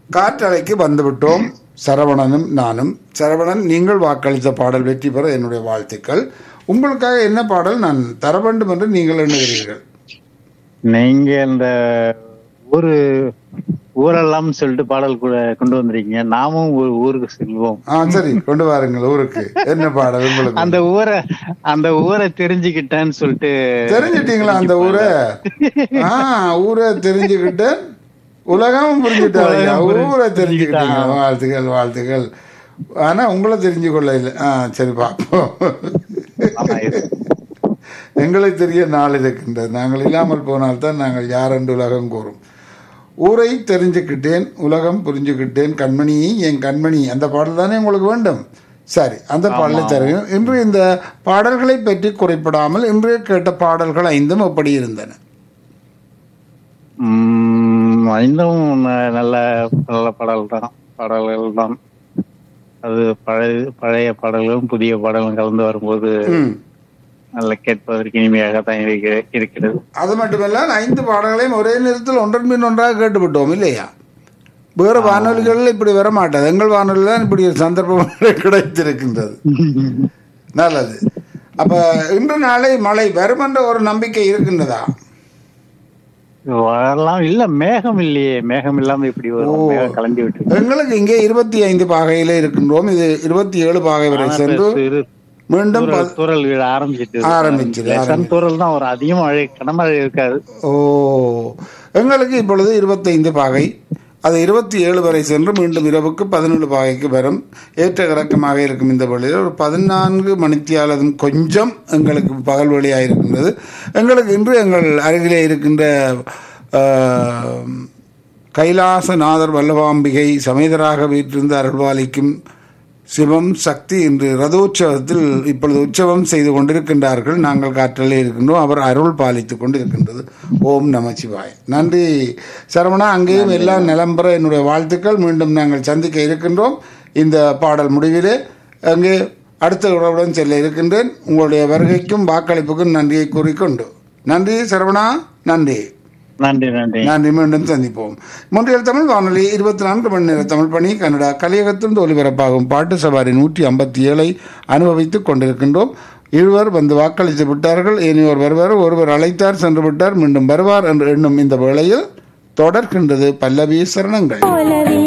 காற்றலைக்கு வந்துவிட்டோம் சரவணனும் நானும் சரவணன் நீங்கள் வாக்களித்த பாடல் வெற்றி பெற என்னுடைய வாழ்த்துக்கள் உங்களுக்காக என்ன பாடல் நான் தர வேண்டும் என்று நீங்கள் எண்ணுகிறீர்கள் நீங்க இந்த ஊரு ஊரெல்லாம் சொல்லிட்டு பாடல் கூட கொண்டு வந்திருக்கீங்க நாமும் ஒரு ஊருக்கு செல்வோம் ஆ சரி கொண்டு வாருங்கள் ஊருக்கு என்ன பாடல் உங்களுக்கு அந்த ஊரை அந்த ஊரை தெரிஞ்சுக்கிட்டேன்னு சொல்லிட்டு தெரிஞ்சிட்டீங்களா அந்த ஊரை ஆ ஊரை தெரிஞ்சுக்கிட்டு உலகம் புரிஞ்சுட்டாங்க உலகம் புரிஞ்சு- ஊரை தெரிஞ்சுக்கிட்டாங்க புரிஞ்சுக்கிட்டாங்க. வாழ்த்துக்கள் வாழ்த்துக்கள் ஆனா உங்களை தெரிஞ்சு கொள்ள இல்லை ஆ சரி பார்ப்போம் ஆமா, இது. எங்களை தெரிய நாள் இருக்கின்றது நாங்கள் இல்லாமல் போனால்தான் நாங்கள் யார் என்று உலகம் கூறும் ஊரை தெரிஞ்சுக்கிட்டேன் உலகம் புரிஞ்சுக்கிட்டேன் கண்மணி என் கண்மணி அந்த பாடல் தானே உங்களுக்கு வேண்டும் சரி அந்த பாடலை தருகிறேன் இன்று இந்த பாடல்களை பற்றி குறிப்பிடாமல் இன்று கேட்ட பாடல்கள் ஐந்தும் எப்படி இருந்தன உம், ஐந்தும் ந- நல்ல நல்ல பாடல் தான் பாடல்கள் தான் அது பழைய பழைய பாடல்களும் புதிய பாடல்களும் கலந்து வரும்போது ம். நல்ல கேட்பதற்கு இனிமையாக தான் இருக்கிற- இருக்கிறது அது மட்டுமல்ல ஐந்து பாடல்களையும் ஒரே நேரத்தில் ஒன்றன் பின் ஒன்றாக கேட்டுவிட்டோம் இல்லையா வேறு வானொலிகளில் இப்படி வர மாட்டாது எங்கள் வானொலியில் தான் இப்படி ஒரு சந்தர்ப்பம் கிடைத்திருக்கின்றது நல்லது அப்ப இன்று நாளை மழை வரும் என்ற ஒரு நம்பிக்கை இருக்கின்றதா வரலாம் இல்ல மேகம் இல்லையே மேகம் இல்லாம இப்படி வரும் மேகம் கலந்து விட்டு எங்களுக்கு இங்கே இருபத்தி ஐந்து பாகையிலே இருக்கின்றோம் இது இருபத்தி ஏழு பாகை வரை சென்று சிறு மீண்டும் ப- தூரல் தூரல் வீழ ஆரம்பிச்சிட்டு ஆரம்பிச்சது, லேசான தூரல் தான் ஒரு அதிகம் மழை கனமழை இருக்காது ஓ எங்களுக்கு இப்பொழுது இருபத்தைந்து பாகை அது இருபத்தி ஏழு வரை சென்று மீண்டும் இரவுக்கு பதினேழு பாகைக்கு வரும் ஏற்ற இறக்கமாக இருக்கும் இந்த வழியில் ஒரு பதினான்கு மணித்தியாலதும் கொஞ்சம் எங்களுக்கு பகல் வழியாக இருக்கின்றது எங்களுக்கு இன்று எங்கள் அருகிலே இருக்கின்ற ஆஹ், கைலாசநாதர் வல்லபாம்பிகை சமேதராக வீற்றிருந்து அருள்வாளிக்கும் சிவம் சக்தி இன்று ரதோற்சவத்தில் இப்பொழுது உற்சவம் செய்து கொண்டிருக்கின்றார்கள் நாங்கள் காற்றலே இருக்கின்றோம் அவர் அருள் பாலித்துக் கொண்டிருக்கின்றது ஓம் நம சிவாய் நன்றி சரவணா அங்கேயும் எல்லாம் நிலம்பெற என்னுடைய வாழ்த்துக்கள் மீண்டும் நாங்கள் சந்திக்க இருக்கின்றோம் இந்த பாடல் முடிவிலே அங்கே அடுத்த உறவுடன் செல்ல இருக்கின்றேன் உங்களுடைய வருகைக்கும் வாக்களிப்புக்கும் நன்றியை கூறிக்கொண்டு நன்றி சரவணா நன்றி நன்றி நன்றி நன்றி மீண்டும் சந்திப்போம் முன்றைய தமிழ் வானொலி இருபத்தி நான்கு மணி நேர தமிழ் பணி கன்னடா கலியகத்திலிருந்து ஒலிபரப்பாகும் பாட்டு சவாரி நூற்றி ஐம்பத்தி ஏழை அனுபவித்துக் கொண்டிருக்கின்றோம் இருவர் வந்து வாக்களித்து விட்டார்கள் இனியோர் வருவார் ஒருவர் அழைத்தார் சென்று விட்டார் மீண்டும் வருவார் என்று எண்ணும் இந்த வேளையில் தொடர்கின்றது பல்லவி சரணங்கள் போலவே